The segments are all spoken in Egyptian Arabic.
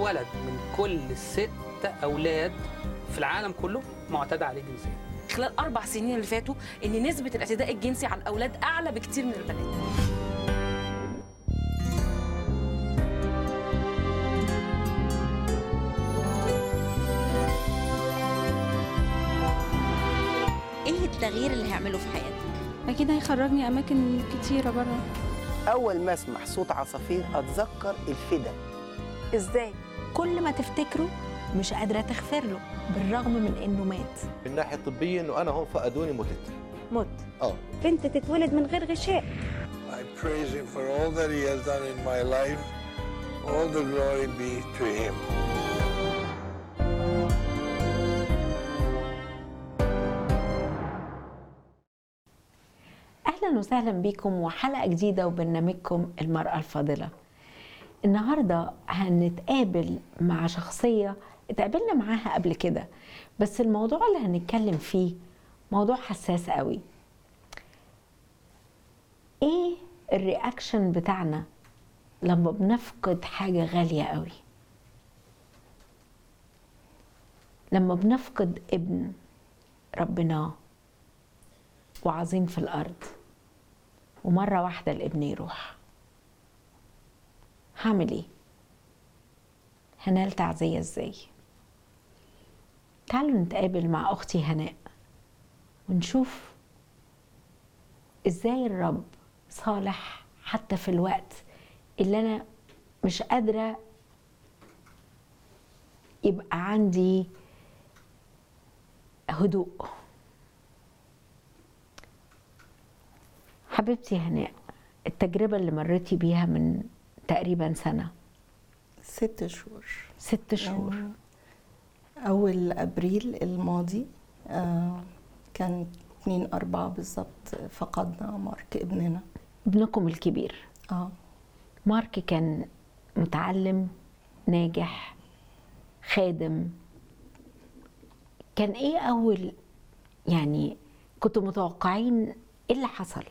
ولد من كل ست اولاد في العالم كله معتدى عليه جنسيا خلال اربع سنين اللي فاتوا ان نسبه الاعتداء الجنسي على الاولاد اعلى بكتير من البنات ايه التغيير اللي هيعمله في حياتك اكيد هيخرجني اماكن كتيره بره أول ما أسمع صوت عصافير أتذكر الفدا ازاي كل ما تفتكره مش قادره تغفر له بالرغم من انه مات من الناحيه الطبيه انه انا هون فقدوني متت مت اه بنت تتولد من غير غشاء I praise him for all that he has done in my life. All the glory be to him. اهلا وسهلا بكم وحلقه جديده وبرنامجكم المراه الفاضله النهارده هنتقابل مع شخصيه اتقابلنا معاها قبل كده بس الموضوع اللي هنتكلم فيه موضوع حساس قوي ايه الرياكشن بتاعنا لما بنفقد حاجه غاليه قوي لما بنفقد ابن ربناه وعظيم في الأرض ومرة واحدة الابن يروح هعمل ايه؟ هنال تعزية ازاي؟ تعالوا نتقابل مع أختي هناء ونشوف ازاي الرب صالح حتى في الوقت اللي أنا مش قادرة يبقى عندي هدوء حبيبتي هناء التجربة اللي مريتي بيها من تقريبا سنة ست شهور ست شهور أول أبريل الماضي آه، كان 2 أربعة بالظبط فقدنا مارك ابننا ابنكم الكبير اه مارك كان متعلم ناجح خادم كان ايه اول يعني كنتوا متوقعين ايه اللي حصل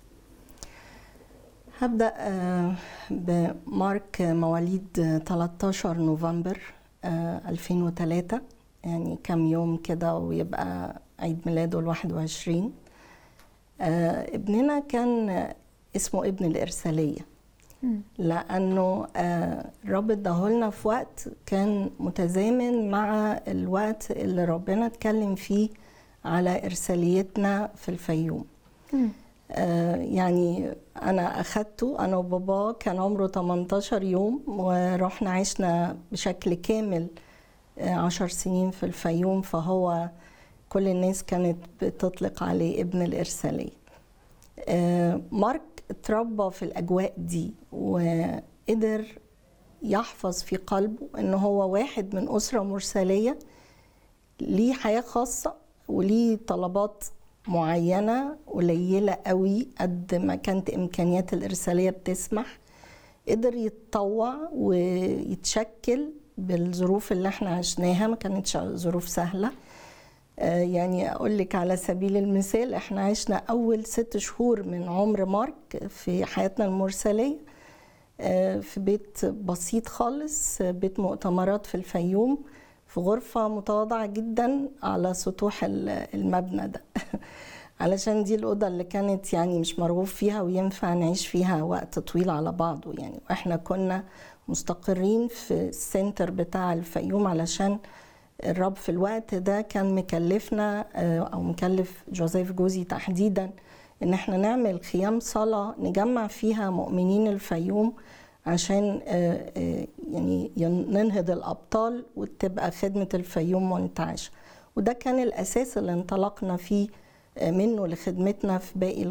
هبدأ آه، بمارك مواليد 13 نوفمبر آه، 2003 يعني كم يوم كده ويبقى عيد ميلاده ال 21 آه، ابننا كان اسمه ابن الإرسالية لأنه آه، الرب اداهولنا في وقت كان متزامن مع الوقت اللي ربنا اتكلم فيه على إرساليتنا في الفيوم آه، يعني انا اخدته انا وبابا كان عمره 18 يوم ورحنا عشنا بشكل كامل آه، عشر سنين في الفيوم فهو كل الناس كانت بتطلق عليه ابن الإرسالية آه، مارك اتربى في الأجواء دي وقدر يحفظ في قلبه ان هو واحد من أسرة مرسلية ليه حياة خاصة وليه طلبات معينة قليلة قوي قد ما كانت إمكانيات الإرسالية بتسمح قدر يتطوع ويتشكل بالظروف اللي احنا عشناها ما كانتش ظروف سهلة آه، يعني أقول لك على سبيل المثال احنا عشنا أول ست شهور من عمر مارك في حياتنا المرسلية آه، في بيت بسيط خالص آه، بيت مؤتمرات في الفيوم في غرفة متواضعة جدا على سطوح ال- المبنى ده علشان دي الأوضة اللي كانت يعني مش مرغوب فيها وينفع نعيش فيها وقت طويل على بعضه يعني وإحنا كنا مستقرين في السنتر بتاع الفيوم علشان الرب في الوقت ده كان مكلفنا آه، أو مكلف جوزيف جوزي تحديدا إن إحنا نعمل خيام صلاة نجمع فيها مؤمنين الفيوم عشان آه، آه، يعني ين- ننهض الأبطال وتبقى خدمة الفيوم منتعشة وده كان الأساس اللي انطلقنا فيه آه، منه لخدمتنا في باقي